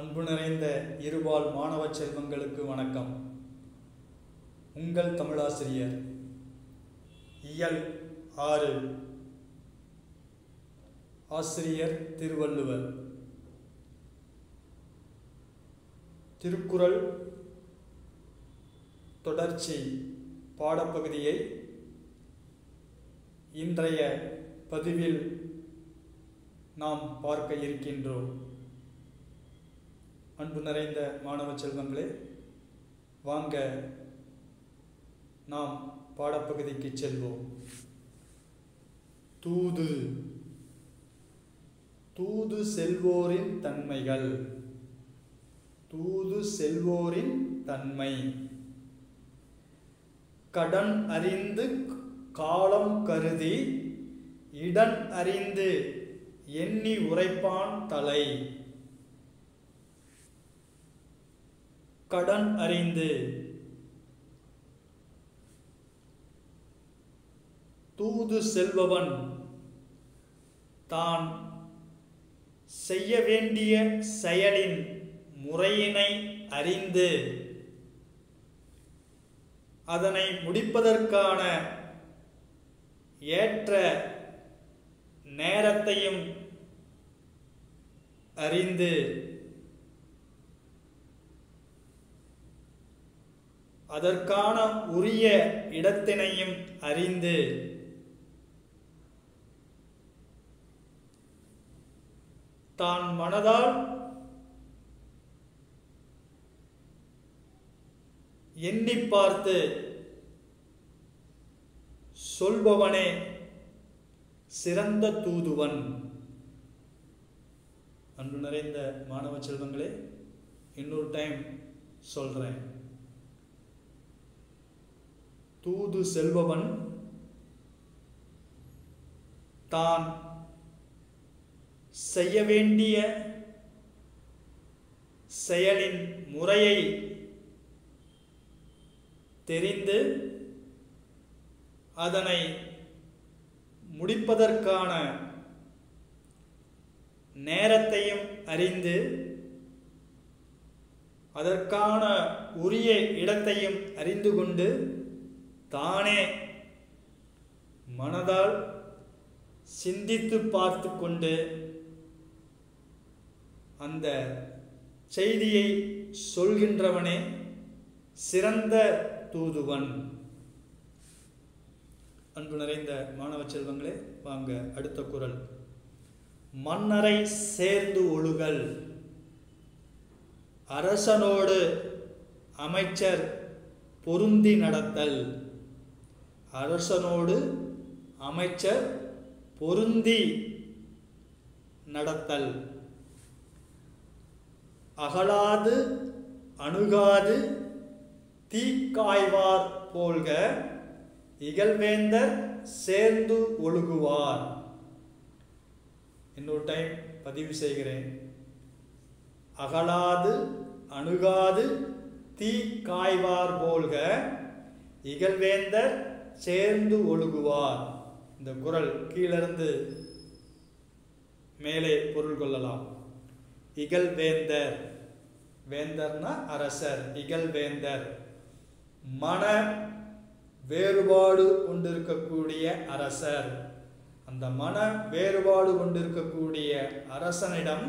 அன்பு நிறைந்த இருபால் மாணவ செல்வங்களுக்கு வணக்கம் உங்கள் தமிழாசிரியர் இயல் ஆறு ஆசிரியர் திருவள்ளுவர் திருக்குறள் தொடர்ச்சி பாடப்பகுதியை இன்றைய பதிவில் நாம் பார்க்க இருக்கின்றோம் அன்பு நிறைந்த மாணவ செல்வங்களே வாங்க நாம் பாடப்பகுதிக்கு செல்வோம் தூது தூது செல்வோரின் தன்மைகள் தூது செல்வோரின் தன்மை கடன் அறிந்து காலம் கருதி இடன் அறிந்து எண்ணி உரைப்பான் தலை கடன் அறிந்து தூது செல்பவன் தான் செய்ய வேண்டிய செயலின் முறையினை அறிந்து அதனை முடிப்பதற்கான ஏற்ற நேரத்தையும் அறிந்து அதற்கான உரிய இடத்தினையும் அறிந்து தான் மனதால் எண்ணி பார்த்து சொல்பவனே சிறந்த தூதுவன் அன்பு நிறைந்த மாணவ செல்வங்களே இன்னொரு டைம் சொல்றேன் தூது செல்பவன் தான் செய்ய வேண்டிய செயலின் முறையை தெரிந்து அதனை முடிப்பதற்கான நேரத்தையும் அறிந்து அதற்கான உரிய இடத்தையும் அறிந்து கொண்டு தானே மனதால் சிந்தித்து பார்த்து கொண்டு அந்த செய்தியை சொல்கின்றவனே சிறந்த தூதுவன் அன்பு நிறைந்த மாணவ செல்வங்களே வாங்க அடுத்த குரல் மன்னரை சேர்ந்து ஒழுகல் அரசனோடு அமைச்சர் பொருந்தி நடத்தல் அரசனோடு அமைச்சர் பொருந்தி நடத்தல் அகலாது அணுகாது தீக்காய்வார் போல்க இகழ்வேந்தர் சேர்ந்து ஒழுகுவார் இன்னொரு டைம் பதிவு செய்கிறேன் அகலாது அணுகாது தீ காய்வார் போல்க இகழ்வேந்தர் சேர்ந்து ஒழுகுவார் இந்த குரல் கீழிருந்து மேலே பொருள் கொள்ளலாம் இகழ்வேந்தர் வேந்தர்னா அரசர் இகழ்வேந்தர் மன வேறுபாடு கொண்டிருக்கக்கூடிய அரசர் அந்த மன வேறுபாடு கொண்டிருக்கக்கூடிய அரசனிடம்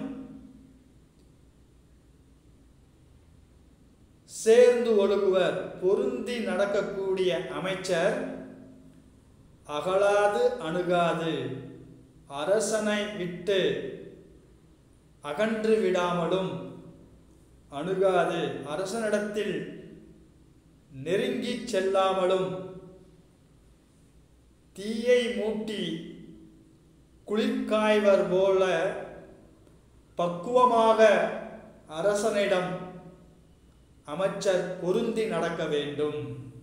சேர்ந்து ஒழுகுவர் பொருந்தி நடக்கக்கூடிய அமைச்சர் அகலாது அணுகாது அரசனை விட்டு அகன்று விடாமலும் அணுகாது அரசனிடத்தில் நெருங்கி செல்லாமலும் தீயை மூட்டி குளிர்காய்வர் போல பக்குவமாக அரசனிடம் அமைச்சர் பொருந்தி நடக்க வேண்டும்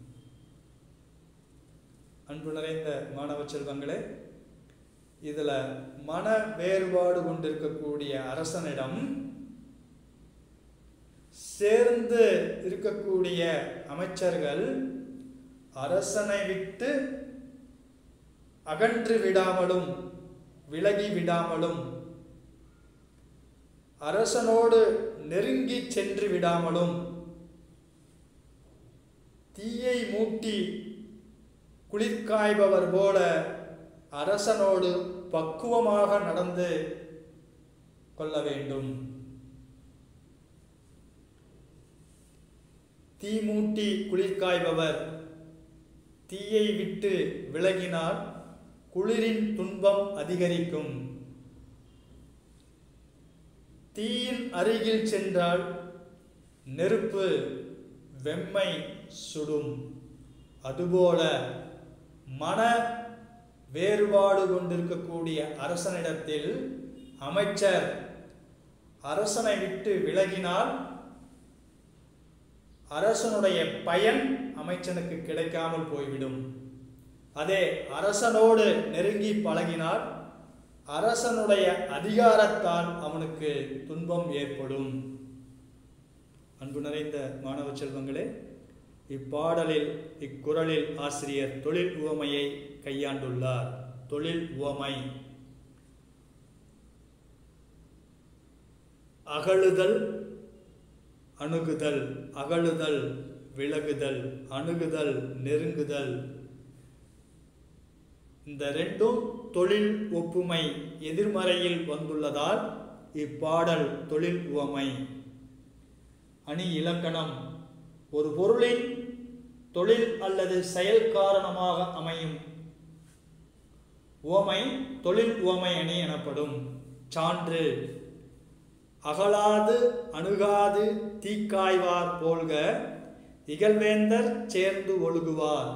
அன்பு நிறைந்த மாணவ செல்வங்களே இதுல மன வேறுபாடு கொண்டிருக்கக்கூடிய அரசனிடம் சேர்ந்து இருக்கக்கூடிய அமைச்சர்கள் அரசனை விட்டு அகன்று விடாமலும் விலகி விடாமலும் அரசனோடு நெருங்கி சென்று விடாமலும் தீயை மூட்டி குளிர்காய்பவர் போல அரசனோடு பக்குவமாக நடந்து கொள்ள வேண்டும் தீ மூட்டி குளிர்காய்பவர் தீயை விட்டு விலகினால் குளிரின் துன்பம் அதிகரிக்கும் தீயின் அருகில் சென்றால் நெருப்பு வெம்மை சுடும் அதுபோல மன வேறுபாடு கொண்டிருக்கக்கூடிய அரசனிடத்தில் அமைச்சர் அரசனை விட்டு விலகினால் அரசனுடைய பயன் அமைச்சனுக்கு கிடைக்காமல் போய்விடும் அதே அரசனோடு நெருங்கி பழகினால் அரசனுடைய அதிகாரத்தால் அவனுக்கு துன்பம் ஏற்படும் அன்பு நிறைந்த மாணவ செல்வங்களே இப்பாடலில் இக்குறளில் ஆசிரியர் தொழில் உவமையை கையாண்டுள்ளார் தொழில் உவமை அகழுதல் அணுகுதல் அகழுதல் விலகுதல் அணுகுதல் நெருங்குதல் இந்த ரெண்டும் தொழில் ஒப்புமை எதிர்மறையில் வந்துள்ளதால் இப்பாடல் தொழில் உவமை அணி இலக்கணம் ஒரு பொருளின் தொழில் அல்லது செயல் காரணமாக அமையும் உவமை தொழில் உவமை அணி எனப்படும் சான்று அகலாது அணுகாது தீக்காய்வார் போல்க இகழ்வேந்தர் சேர்ந்து ஒழுகுவார்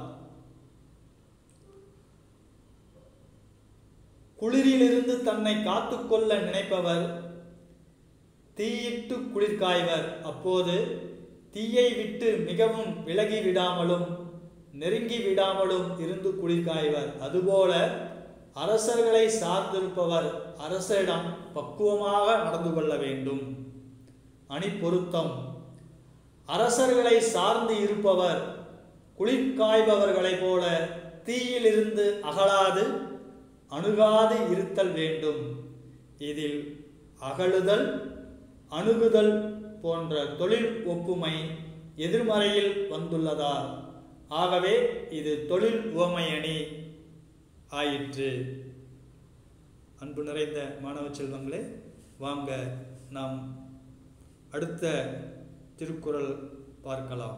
குளிரிலிருந்து தன்னை காத்துக்கொள்ள நினைப்பவர் தீயிட்டு குளிர்காய்வர் அப்போது தீயை விட்டு மிகவும் விலகி விடாமலும் நெருங்கி விடாமலும் இருந்து குளிர்காய்வர் அதுபோல அரசர்களை சார்ந்திருப்பவர் அரசரிடம் பக்குவமாக நடந்து கொள்ள வேண்டும் அணி பொருத்தம் அரசர்களை சார்ந்து இருப்பவர் குளிர்காய்பவர்களைப் போல தீயிலிருந்து அகலாது அணுகாது இருத்தல் வேண்டும் இதில் அகழுதல் அணுகுதல் போன்ற தொழில் ஒப்புமை எதிர்மறையில் வந்துள்ளதால் ஆகவே இது தொழில் உவமை அணி ஆயிற்று அன்பு நிறைந்த மாணவ செல்வங்களே வாங்க நாம் அடுத்த திருக்குறள் பார்க்கலாம்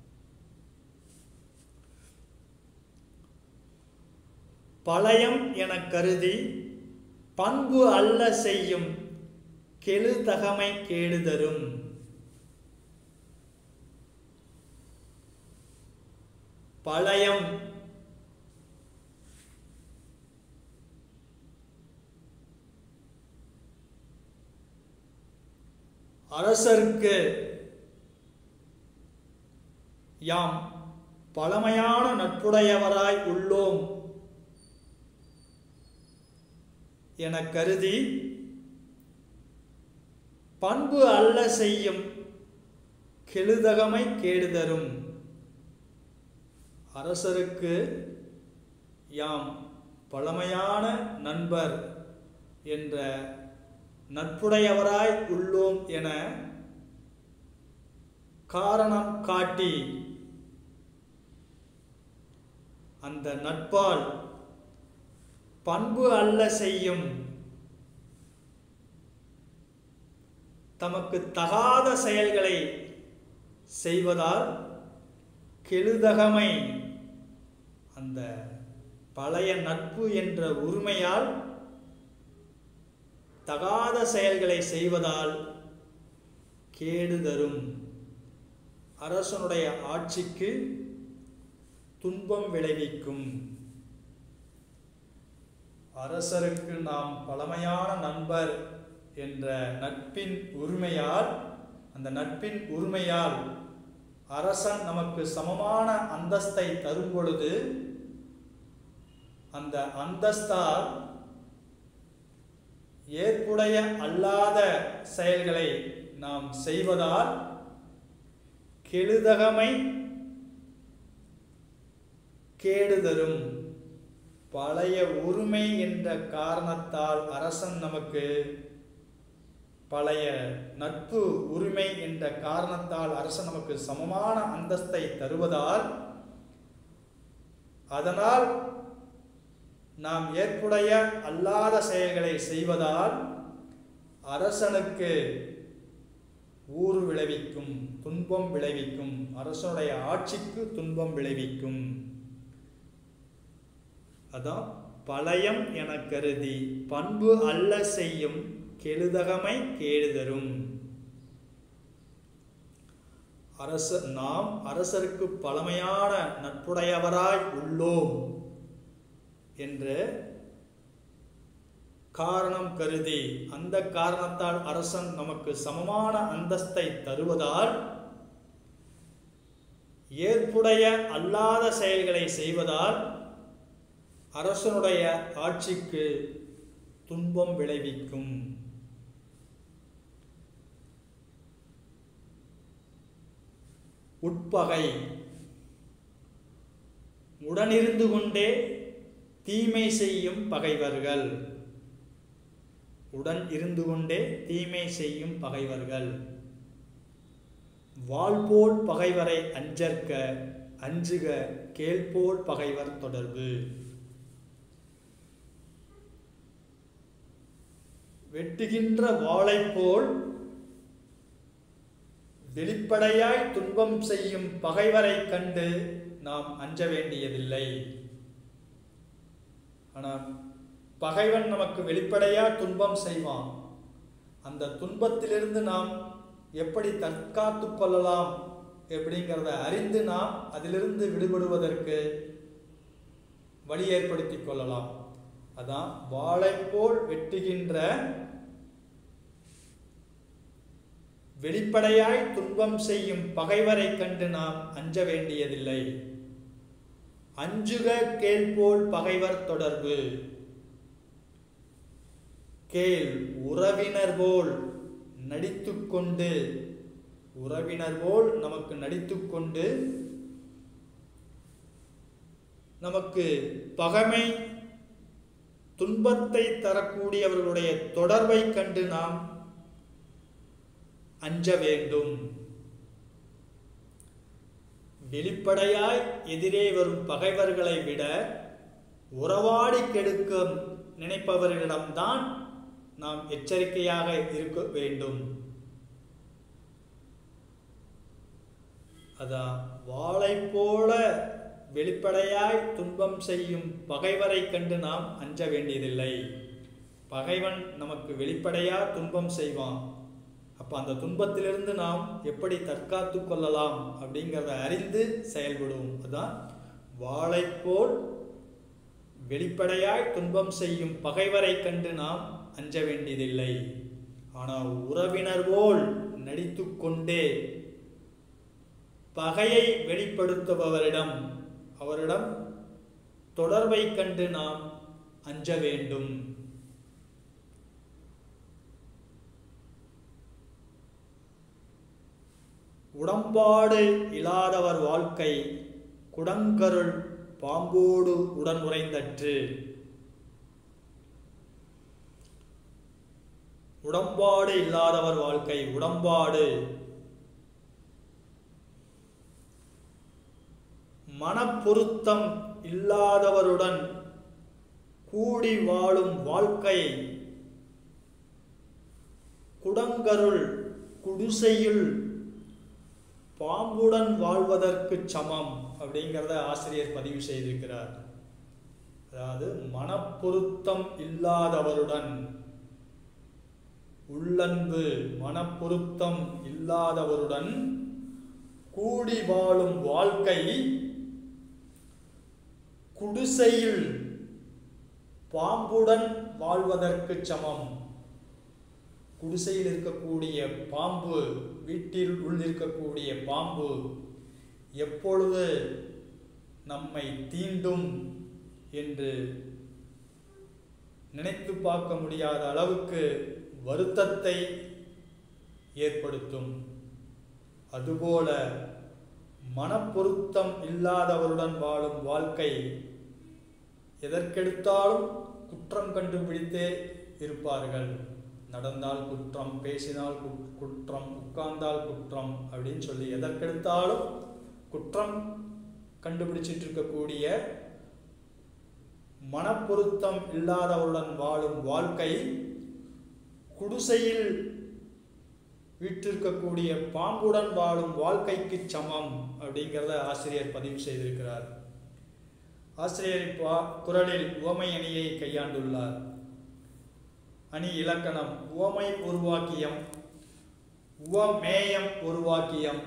பழயம் என கருதி பண்பு அல்ல செய்யும் கெழுதகமை கேடுதரும் பழயம் அரசருக்கு யாம் பழமையான நட்புடையவராய் உள்ளோம் என கருதி பண்பு அல்ல செய்யும் கெழுதகமை கேடுதரும் அரசருக்கு யாம் பழமையான நண்பர் என்ற நட்புடையவராய் உள்ளோம் என காரணம் காட்டி அந்த நட்பால் பண்பு அல்ல செய்யும் தமக்கு தகாத செயல்களை செய்வதால் கெழுதகமை அந்த பழைய நட்பு என்ற உரிமையால் தகாத செயல்களை செய்வதால் கேடு தரும் அரசனுடைய ஆட்சிக்கு துன்பம் விளைவிக்கும் அரசருக்கு நாம் பழமையான நண்பர் என்ற நட்பின் உரிமையால் அந்த நட்பின் உரிமையால் அரசன் நமக்கு சமமான அந்தஸ்தை தரும் பொழுது அந்த அந்தஸ்தால் ஏற்புடைய அல்லாத செயல்களை நாம் செய்வதால் கெழுதகமை கேடு தரும் பழைய உரிமை என்ற காரணத்தால் அரசன் நமக்கு பழைய நட்பு உரிமை என்ற காரணத்தால் அரசன் நமக்கு சமமான அந்தஸ்தை தருவதால் அதனால் நாம் ஏற்புடைய அல்லாத செயல்களை செய்வதால் அரசனுக்கு ஊறு விளைவிக்கும் துன்பம் விளைவிக்கும் அரசனுடைய ஆட்சிக்கு துன்பம் விளைவிக்கும் அதான் பழையம் என கருதி பண்பு அல்ல செய்யும் கெழுதகமை கேடுதரும் அரச நாம் அரசருக்கு பழமையான நட்புடையவராய் உள்ளோம் என்று காரணம் கருதி அந்த காரணத்தால் அரசன் நமக்கு சமமான அந்தஸ்தை தருவதால் ஏற்புடைய அல்லாத செயல்களை செய்வதால் அரசனுடைய ஆட்சிக்கு துன்பம் விளைவிக்கும் உட்பகை உடனிருந்து கொண்டே தீமை செய்யும் பகைவர்கள் உடன் இருந்து கொண்டே தீமை செய்யும் பகைவர்கள் வாழ்போல் பகைவரை அஞ்சற்க அஞ்சுக கேள்போல் பகைவர் தொடர்பு வெட்டுகின்ற வாளைப் போல் வெளிப்படையாய் துன்பம் செய்யும் பகைவரை கண்டு நாம் அஞ்ச வேண்டியதில்லை ஆனால் பகைவன் நமக்கு வெளிப்படையா துன்பம் செய்வான் அந்த துன்பத்திலிருந்து நாம் எப்படி தற்காத்து கொள்ளலாம் எப்படிங்கிறத அறிந்து நாம் அதிலிருந்து விடுபடுவதற்கு வழி ஏற்படுத்தி கொள்ளலாம் அதான் வாளை போல் வெட்டுகின்ற வெளிப்படையாய் துன்பம் செய்யும் பகைவரை கண்டு நாம் அஞ்ச வேண்டியதில்லை அஞ்சுக கேள்போல் பகைவர் தொடர்பு கேள் உறவினர் போல் நடித்துக்கொண்டு உறவினர் போல் நமக்கு நடித்துக்கொண்டு நமக்கு பகைமை துன்பத்தை தரக்கூடியவர்களுடைய தொடர்பை கண்டு நாம் அஞ்ச வேண்டும் வெளிப்படையாய் எதிரே வரும் பகைவர்களை விட உறவாடி கெடுக்க நினைப்பவர்களிடம்தான் நாம் எச்சரிக்கையாக இருக்க வேண்டும் அதான் வாளை போல வெளிப்படையாய் துன்பம் செய்யும் பகைவரை கண்டு நாம் அஞ்ச வேண்டியதில்லை பகைவன் நமக்கு வெளிப்படையா துன்பம் செய்வான் அப்போ அந்த துன்பத்திலிருந்து நாம் எப்படி தற்காத்து கொள்ளலாம் அப்படிங்கிறத அறிந்து செயல்படுவோம் அதான் வாளை போல் வெளிப்படையாய் துன்பம் செய்யும் பகைவரை கண்டு நாம் அஞ்ச வேண்டியதில்லை ஆனால் உறவினர் போல் நடித்து கொண்டே பகையை வெளிப்படுத்துபவரிடம் அவரிடம் தொடர்பை கண்டு நாம் அஞ்ச வேண்டும் உடம்பாடு இல்லாதவர் வாழ்க்கை குடங்கருள் பாம்போடு உடன் உறைந்தற்று உடம்பாடு இல்லாதவர் வாழ்க்கை உடம்பாடு மனப்பொருத்தம் இல்லாதவருடன் கூடி வாழும் வாழ்க்கை குடங்கருள் குடிசையில் பாம்புடன் வாழ்வதற்கு சமம் அப்படிங்கிறத ஆசிரியர் பதிவு செய்திருக்கிறார் அதாவது மனப்பொருத்தம் இல்லாதவருடன் உள்ளன்பு மனப்பொருத்தம் இல்லாதவருடன் கூடி வாழும் வாழ்க்கை குடிசையில் பாம்புடன் வாழ்வதற்கு சமம் குடிசையில் இருக்கக்கூடிய பாம்பு வீட்டில் உள்ளிருக்கக்கூடிய பாம்பு எப்பொழுது நம்மை தீண்டும் என்று நினைத்து பார்க்க முடியாத அளவுக்கு வருத்தத்தை ஏற்படுத்தும் அதுபோல மனப்பொருத்தம் இல்லாதவருடன் வாழும் வாழ்க்கை எதற்கெடுத்தாலும் குற்றம் கண்டுபிடித்தே இருப்பார்கள் நடந்தால் குற்றம் பேசினால் கு- குற்றம் உட்கார்ந்தால் குற்றம் அப்படின்னு சொல்லி எதற்கெடுத்தாலும் குற்றம் கண்டுபிடிச்சிட்டு இருக்கக்கூடிய மனப்பொருத்தம் இல்லாதவருடன் வாழும் வாழ்க்கை குடிசையில் வீற்றிருக்கக்கூடிய பாம்புடன் வாழும் வாழ்க்கைக்கு சமம் அப்படிங்கிறத ஆசிரியர் பதிவு செய்திருக்கிறார் ஆசிரியர் இப்போ குரலில் உவமை அணியை கையாண்டுள்ளார் அணி இலக்கணம் உவமை உருவாக்கியம் உவமேயம் உருவாக்கியம்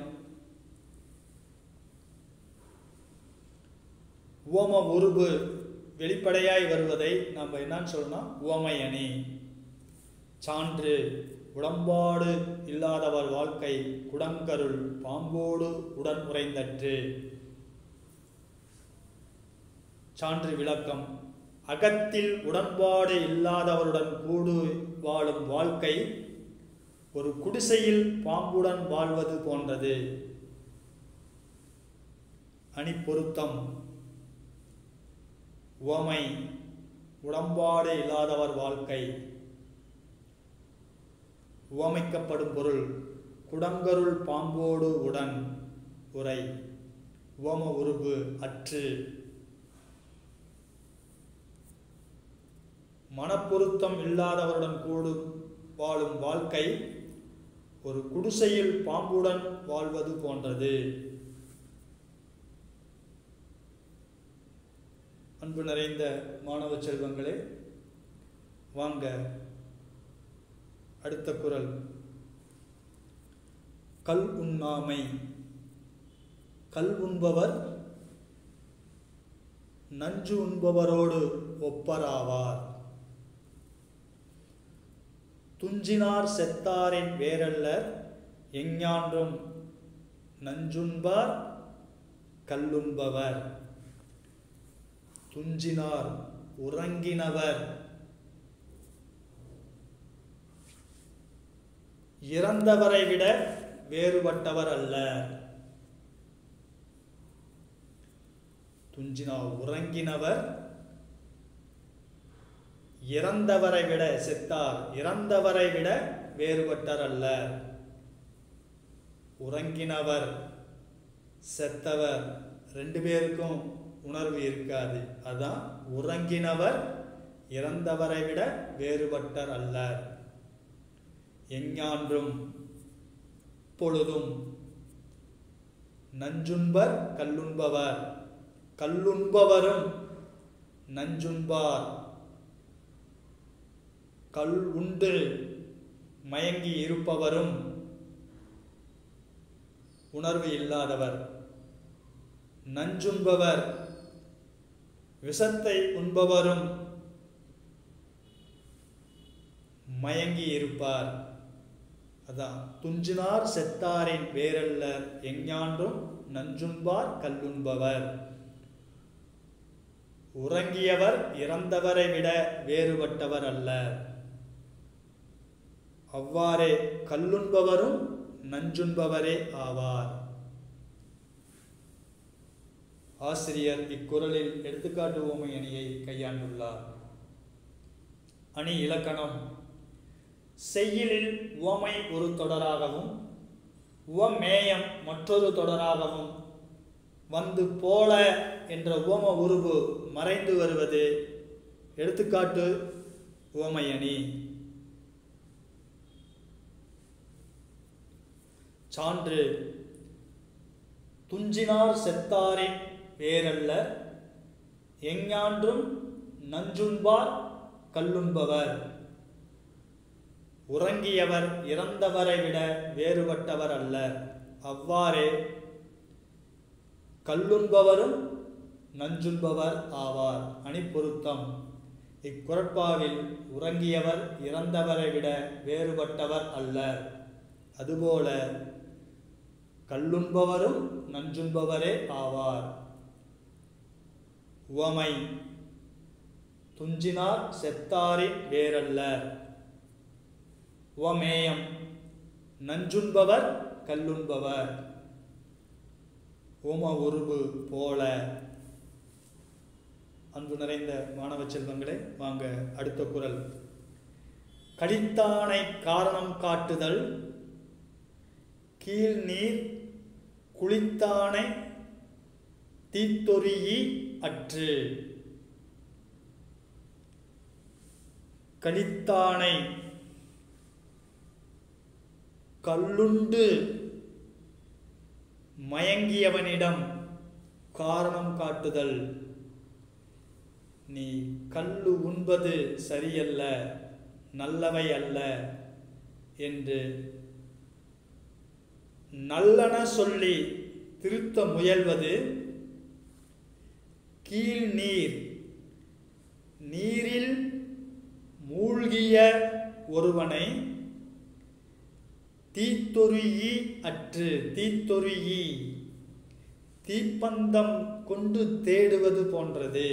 உவம உருவு வெளிப்படையாய் வருவதை நம்ம என்னன்னு சொல்லணும் உவமை அணி சான்று உடம்பாடு இல்லாதவர் வாழ்க்கை குடங்கருள் பாம்போடு உடன் உறைந்தற்று சான்று விளக்கம் அகத்தில் உடன்பாடு இல்லாதவருடன் கூடு வாழும் வாழ்க்கை ஒரு குடிசையில் பாம்புடன் வாழ்வது போன்றது அணி பொருத்தம் உவமை உடம்பாடு இல்லாதவர் வாழ்க்கை உவமைக்கப்படும் பொருள் குடங்கருள் பாம்போடு உடன் உரை உவம உருவு அற்று மனப்பொருத்தம் இல்லாதவருடன் கூடு வாழும் வாழ்க்கை ஒரு குடிசையில் பாம்புடன் வாழ்வது போன்றது அன்பு நிறைந்த மாணவ செல்வங்களே வாங்க அடுத்த குரல் கல் உண்ணாமை கல் உண்பவர் நஞ்சு உண்பவரோடு ஒப்பராவார் துஞ்சினார் செத்தாரின் வேரல்லர் எஞ்ஞான்றும் நஞ்சுண்பார் கல்லுண்பவர் துஞ்சினார் உறங்கினவர் இறந்தவரை விட வேறுபட்டவர் அல்ல துஞ்சினார் உறங்கினவர் இறந்தவரை விட செத்தார் இறந்தவரை விட வேறுபட்டர் அல்ல உறங்கினவர் செத்தவர் ரெண்டு பேருக்கும் உணர்வு இருக்காது அதான் உறங்கினவர் இறந்தவரை விட வேறுபட்டர் அல்ல எஞ்ஞான்றும் பொழுதும் நஞ்சுண்பர் கல்லுண்பவர் கல்லுண்பவரும் நஞ்சுண்பார் கல் உண்டு மயங்கி இருப்பவரும் உணர்வு இல்லாதவர் நஞ்சுண்பவர் விஷத்தை உண்பவரும் மயங்கி இருப்பார் அதான் துஞ்சினார் செத்தாரின் வேரல்லர் எஞ்ஞான்றும் நஞ்சுண்பார் கல்லுண்பவர் உறங்கியவர் இறந்தவரை விட வேறுபட்டவர் அல்ல அவ்வாறே கல்லுண்பவரும் நஞ்சுண்பவரே ஆவார் ஆசிரியர் இக்குறளில் எடுத்துக்காட்டு ஓமை அணியை கையாண்டுள்ளார் அணி இலக்கணம் செய்யுளில் உவமை ஒரு தொடராகவும் உவமேயம் மற்றொரு தொடராகவும் வந்து போல என்ற உவம உருவு மறைந்து வருவது எடுத்துக்காட்டு உவமை அணி சான்று துஞ்சினார் செத்தாரின் வேரல்ல எஞ்ஞான்றும் நஞ்சுண்பார் கல்லுண்பவர் உறங்கியவர் இறந்தவரை விட வேறுபட்டவர் அல்ல அவ்வாறே கல்லுண்பவரும் நஞ்சுண்பவர் ஆவார் அணிப்பொருத்தம் இக்குரட்பாவில் உறங்கியவர் இறந்தவரை விட வேறுபட்டவர் அல்ல அதுபோல கல்லுண்பவரும் நஞ்சுண்பவரே ஆவார் உவமை துஞ்சினார் செத்தாரின் வேரல்ல உவமேயம் நஞ்சுண்பவர் கல்லுண்பவர் ஓம உருவு போல அன்பு நிறைந்த மாணவ செல்வங்களே வாங்க அடுத்த குரல் கடித்தானை காரணம் காட்டுதல் கீழ் நீர் குளித்தானை தீத்தொரியி அற்று கடித்தானை கல்லுண்டு மயங்கியவனிடம் காரணம் காட்டுதல் நீ கல்லு உண்பது சரியல்ல நல்லவை அல்ல என்று நல்லன சொல்லி திருத்த முயல்வது கீழ் நீர் நீரில் மூழ்கிய ஒருவனை தீத்தொருயி அற்று தீத்தொருயி தீப்பந்தம் கொண்டு தேடுவது போன்றது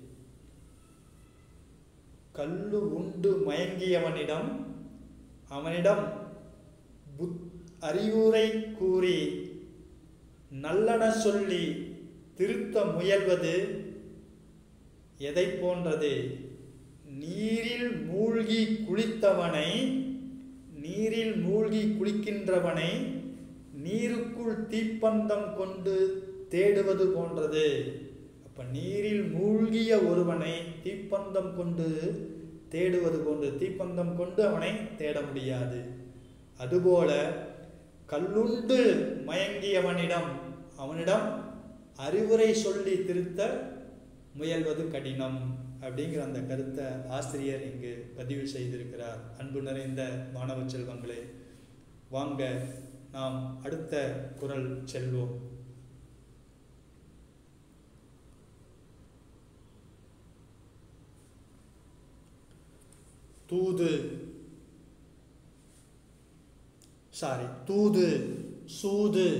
கல்லு உண்டு மயங்கியவனிடம் அவனிடம் புத் அறிவுரை கூறி நல்லன சொல்லி திருத்த முயல்வது எதை போன்றது நீரில் மூழ்கி குளித்தவனை நீரில் மூழ்கி குளிக்கின்றவனை நீருக்குள் தீப்பந்தம் கொண்டு தேடுவது போன்றது அப்ப நீரில் மூழ்கிய ஒருவனை தீப்பந்தம் கொண்டு தேடுவது போன்று தீப்பந்தம் கொண்டு அவனை தேட முடியாது அதுபோல கல்லுண்டு மயங்கியவனிடம் அவனிடம் அறிவுரை சொல்லி திருத்த முயல்வது கடினம் அப்படிங்கிற அந்த கருத்தை ஆசிரியர் இங்கு பதிவு செய்திருக்கிறார் அன்பு நிறைந்த மாணவ செல்வங்களே வாங்க நாம் அடுத்த குரல் செல்வோம் தூது சாரி தூது சூது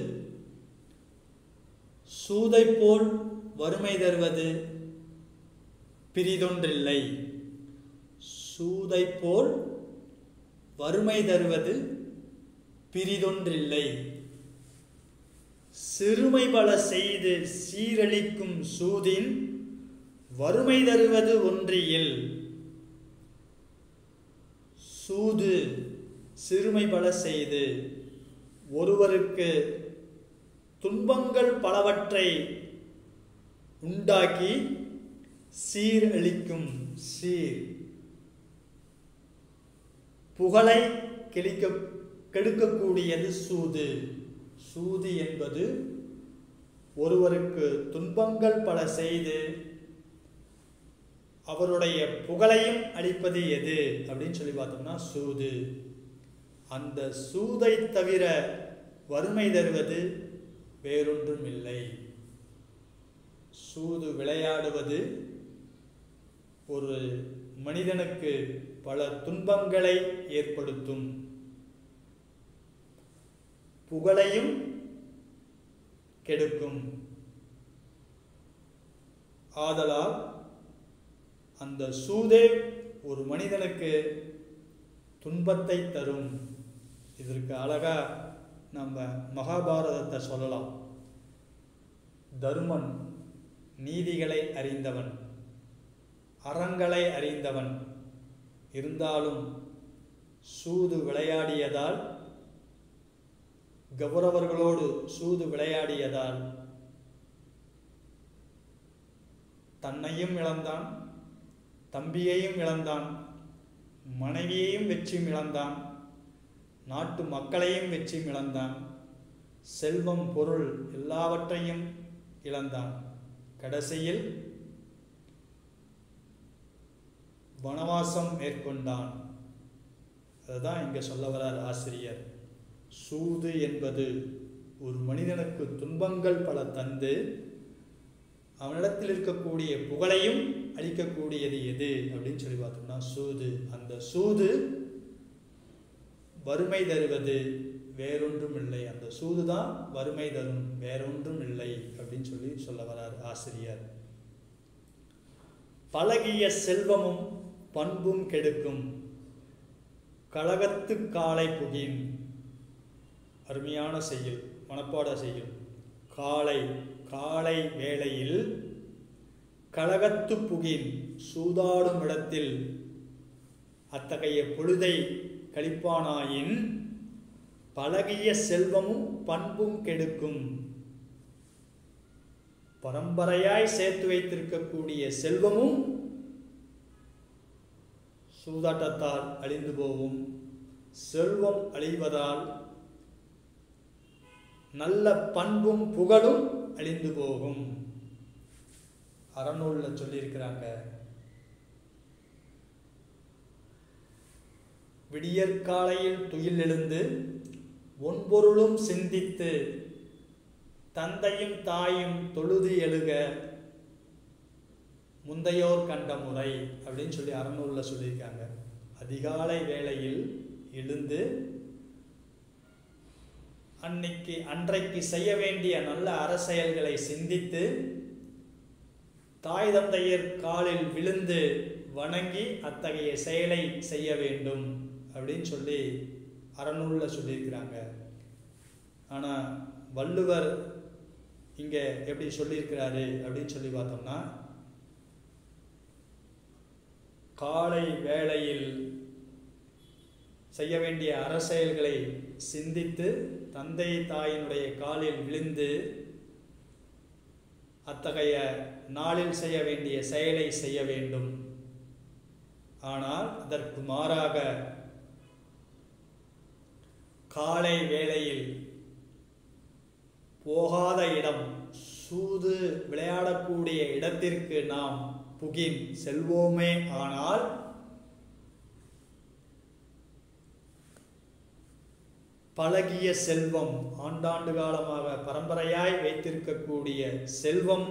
சூதை போல் வறுமை தருவது பிரிதொன்றில்லை சூதை போல் வறுமை தருவது பிரிதொன்றில்லை சிறுமை பல செய்து சீரழிக்கும் சூதின் வறுமை தருவது ஒன்றியில் சூது சிறுமை பல செய்து ஒருவருக்கு துன்பங்கள் பலவற்றை உண்டாக்கி சீரழிக்கும் சீர் புகழை கெளிக்க கெடுக்கக்கூடியது சூது சூது என்பது ஒருவருக்கு துன்பங்கள் பல செய்து அவருடைய புகழையும் அளிப்பது எது அப்படின்னு சொல்லி பார்த்தோம்னா சூது அந்த சூதை தவிர வறுமை தருவது வேறொன்றும் இல்லை சூது விளையாடுவது ஒரு மனிதனுக்கு பல துன்பங்களை ஏற்படுத்தும் புகழையும் கெடுக்கும் ஆதலால் அந்த சூதே ஒரு மனிதனுக்கு துன்பத்தை தரும் இதற்கு அழகா நம்ம மகாபாரதத்தை சொல்லலாம் தருமன் நீதிகளை அறிந்தவன் அறங்களை அறிந்தவன் இருந்தாலும் சூது விளையாடியதால் கௌரவர்களோடு சூது விளையாடியதால் தன்னையும் இழந்தான் தம்பியையும் இழந்தான் மனைவியையும் வெற்றியும் இழந்தான் நாட்டு மக்களையும் வெற்றியும் இழந்தான் செல்வம் பொருள் எல்லாவற்றையும் இழந்தான் கடைசியில் வனவாசம் மேற்கொண்டான் அதுதான் இங்க சொல்ல வரார் ஆசிரியர் சூது என்பது ஒரு மனிதனுக்கு துன்பங்கள் பல தந்து அவனிடத்தில் இருக்கக்கூடிய புகழையும் அளிக்கக்கூடியது எது அப்படின்னு சொல்லி பார்த்தோம்னா சூது அந்த சூது வறுமை தருவது வேறொன்றும் இல்லை அந்த சூது தான் வறுமை தரும் வேறொன்றும் இல்லை அப்படின்னு சொல்லி சொல்ல வரார் ஆசிரியர் பழகிய செல்வமும் பண்பும் கெடுக்கும் கழகத்து காலை புகின் அருமையான செய்யுள் மனப்பாட செய்யுள் காலை காலை வேளையில் கழகத்து புகின் சூதாடும் இடத்தில் அத்தகைய பொழுதை கழிப்பானாயின் பழகிய செல்வமும் பண்பும் கெடுக்கும் பரம்பரையாய் சேர்த்து வைத்திருக்கக்கூடிய செல்வமும் சூதாட்டத்தால் அழிந்து போகும் செல்வம் அழிவதால் நல்ல பண்பும் புகழும் அழிந்து போகும் அறநூல்ல சொல்லியிருக்கிறாங்க விடியற்காலையில் துயில் எழுந்து ஒன்பொருளும் சிந்தித்து தந்தையும் தாயும் தொழுது எழுக முந்தையோர் கண்ட முறை அப்படின்னு சொல்லி அறநூல்ல சொல்லியிருக்காங்க அதிகாலை வேளையில் எழுந்து அன்னைக்கு அன்றைக்கு செய்ய வேண்டிய நல்ல அரசியல்களை சிந்தித்து தாய் தந்தையர் காலில் விழுந்து வணங்கி அத்தகைய செயலை செய்ய வேண்டும் அப்படின்னு சொல்லி அறநூல்ல சொல்லியிருக்கிறாங்க ஆனால் வள்ளுவர் இங்கே எப்படி சொல்லியிருக்கிறாரு அப்படின்னு சொல்லி பார்த்தோம்னா காலை வேளையில் செய்ய வேண்டிய அரசியல்களை சிந்தித்து தந்தை தாயினுடைய காலில் விழுந்து அத்தகைய நாளில் செய்ய வேண்டிய செயலை செய்ய வேண்டும் ஆனால் அதற்கு மாறாக காலை வேளையில் போகாத இடம் சூது விளையாடக்கூடிய இடத்திற்கு நாம் புகின் செல்வோமே ஆனால் பழகிய செல்வம் ஆண்டாண்டு காலமாக பரம்பரையாய் வைத்திருக்கக்கூடிய செல்வம்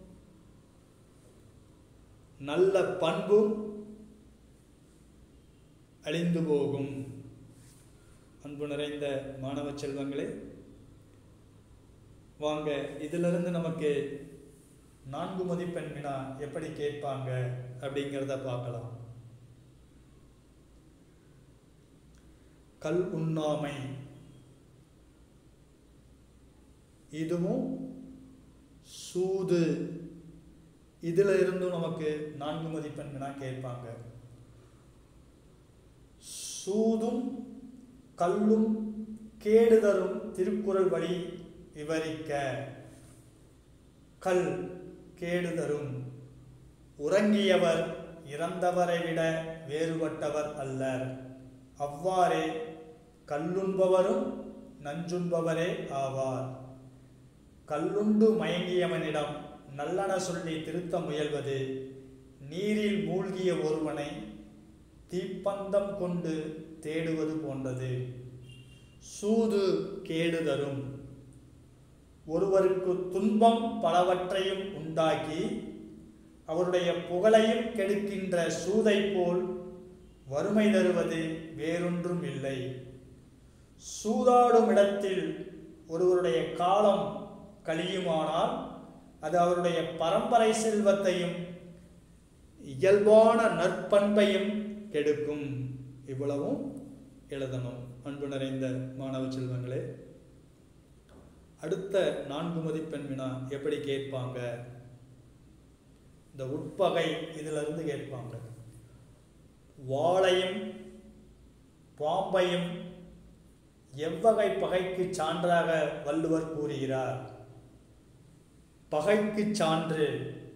நல்ல பண்பும் அழிந்து போகும் அன்பு நிறைந்த மாணவ செல்வங்களே வாங்க இதிலிருந்து நமக்கு நான்கு மதிப்பெண் வினா எப்படி கேட்பாங்க அப்படிங்கிறத பார்க்கலாம் கல் உண்ணாமை இதுவும் சூது இதுல இருந்தும் நமக்கு நான்கு மதிப்பெண் வினா கேட்பாங்க சூதும் கல்லும் கேடு தரும் திருக்குறள் வழி விவரிக்க கல் கேடு தரும் உறங்கியவர் இறந்தவரை விட வேறுபட்டவர் அல்லர் அவ்வாறே கல்லுண்பவரும் நஞ்சுண்பவரே ஆவார் கல்லுண்டு மயங்கியவனிடம் நல்லன சொல்லி திருத்த முயல்வது நீரில் மூழ்கிய ஒருவனை தீப்பந்தம் கொண்டு தேடுவது போன்றது சூது கேடு தரும் ஒருவருக்கு துன்பம் பலவற்றையும் உண்டாக்கி அவருடைய புகழையும் கெடுக்கின்ற சூதை போல் வறுமை தருவது வேறொன்றும் இல்லை சூதாடும் இடத்தில் ஒருவருடைய காலம் கழியுமானால் அது அவருடைய பரம்பரை செல்வத்தையும் இயல்பான நற்பண்பையும் கெடுக்கும் இவ்வளவும் எழுதணும் அன்பு நிறைந்த மாணவ செல்வங்களே அடுத்த நான்கு மதிப்பெண் வினா எப்படி கேட்பாங்க இந்த உட்பகை இதுல இருந்து கேட்பாங்க வாளையும் பாம்பையும் எவ்வகை பகைக்கு சான்றாக வள்ளுவர் கூறுகிறார் பகைக்கு சான்று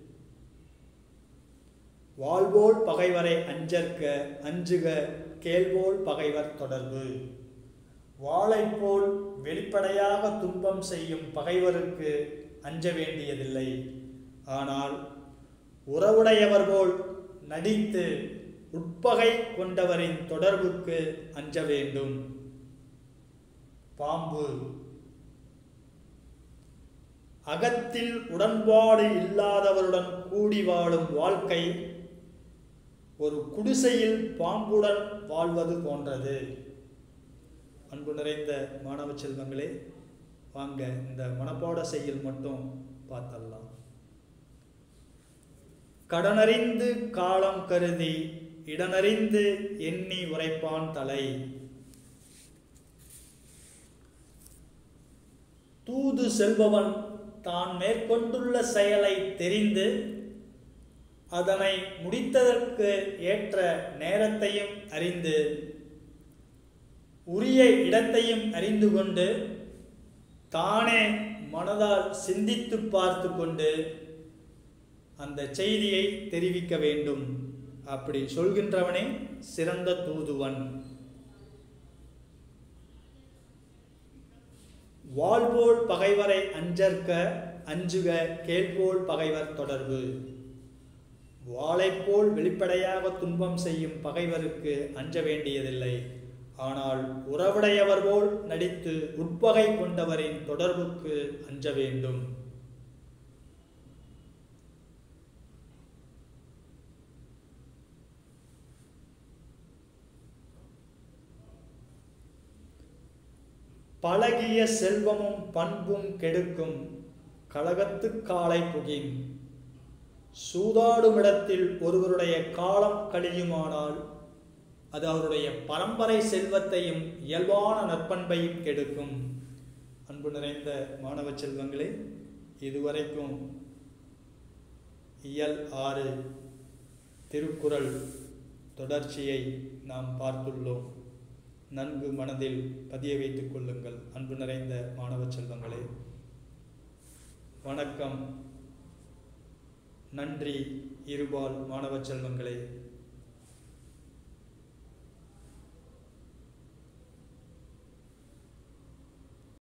வாழ்வோல் பகைவரை அஞ்சற்க அஞ்சுக கேள்வோல் பகைவர் தொடர்பு வாளைப் போல் வெளிப்படையாக துன்பம் செய்யும் பகைவருக்கு அஞ்ச வேண்டியதில்லை ஆனால் உறவுடையவர் போல் நடித்து உட்பகை கொண்டவரின் தொடர்புக்கு அஞ்ச வேண்டும் பாம்பு அகத்தில் உடன்பாடு இல்லாதவருடன் கூடி வாழும் வாழ்க்கை ஒரு குடிசையில் பாம்புடன் வாழ்வது போன்றது அன்பு நிறைந்த மாணவ செல்வங்களே வாங்க இந்த மனப்பாட செய்யல் மட்டும் பார்த்தரலாம் கடனறிந்து காலம் கருதி இடனறிந்து எண்ணி உரைப்பான் தலை தூது செல்பவன் தான் மேற்கொண்டுள்ள செயலை தெரிந்து அதனை முடித்ததற்கு ஏற்ற நேரத்தையும் அறிந்து உரிய இடத்தையும் அறிந்து கொண்டு தானே மனதால் சிந்தித்து பார்த்து கொண்டு அந்த செய்தியை தெரிவிக்க வேண்டும் அப்படி சொல்கின்றவனே சிறந்த தூதுவன் வாழ்போல் பகைவரை அஞ்சற்க அஞ்சுக கேள்போல் பகைவர் தொடர்பு வாளைப்போல் வெளிப்படையாக துன்பம் செய்யும் பகைவருக்கு அஞ்ச வேண்டியதில்லை ஆனால் உறவுடையவர் போல் நடித்து உட்பகை கொண்டவரின் தொடர்புக்கு அஞ்ச வேண்டும் பழகிய செல்வமும் பண்பும் கெடுக்கும் கழகத்து காலை புகின் சூதாடுமிடத்தில் ஒருவருடைய காலம் கழியுமானால் அது அவருடைய பரம்பரை செல்வத்தையும் இயல்பான நற்பண்பையும் கெடுக்கும் அன்பு நிறைந்த மாணவ செல்வங்களே இதுவரைக்கும் இயல் ஆறு திருக்குறள் தொடர்ச்சியை நாம் பார்த்துள்ளோம் நன்கு மனதில் பதிய வைத்துக் கொள்ளுங்கள் அன்பு நிறைந்த மாணவ செல்வங்களே வணக்கம் நன்றி இருபால் மாணவ செல்வங்களே